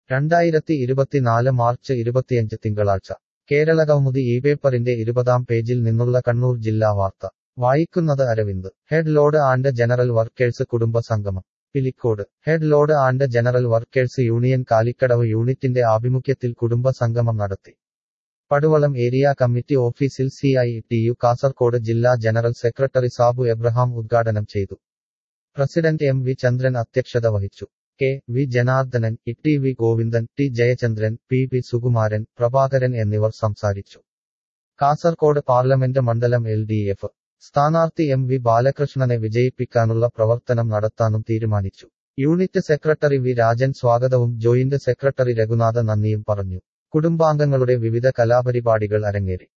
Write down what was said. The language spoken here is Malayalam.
രണ്ടായിരത്തി ഇരുപത്തിനാല് മാർച്ച് ഇരുപത്തിയഞ്ച് തിങ്കളാഴ്ച കേരളകൗമുദി ഈ പേപ്പറിന്റെ ഇരുപതാം പേജിൽ നിന്നുള്ള കണ്ണൂർ ജില്ലാ വാർത്ത വായിക്കുന്നത് Aravind head load and general workers കുടുംബ സംഗമം Pilicode head load and general workers union Kalikkadavu യൂണിറ്റിന്റെ ആഭിമുഖ്യത്തിൽ കുടുംബ സംഗമം നടത്തി പടുവളം ഏരിയ കമ്മിറ്റി ഓഫീസിൽ C I T U Kasaragod ജില്ലാ ജനറൽ സെക്രട്ടറി സാബു എബ്രഹാം ഉദ്ഘാടനം ചെയ്തു പ്രസിഡന്റ് എം വി ചന്ദ്രൻ അധ്യക്ഷത വഹിച്ചു K V Janardanan E T V Govindan T Jayachandran P P Sukumaran Prabhakaran എന്നിവർ സംസാരിച്ചു കാസർകോട് പാർലമെന്റ് മണ്ഡലം എൽ ഡി എഫ് സ്ഥാനാർത്ഥി എം വി ബാലകൃഷ്ണനെ വിജയിപ്പിക്കാനുള്ള പ്രവർത്തനം നടത്താനും തീരുമാനിച്ചു യൂണിറ്റ് സെക്രട്ടറി വി രാജൻ സ്വാഗതവും ജോയിന്റ് സെക്രട്ടറി രഘുനാഥ നന്ദിയും പറഞ്ഞു കുടുംബാംഗങ്ങളുടെ വിവിധ കലാപരിപാടികൾ അരങ്ങേറി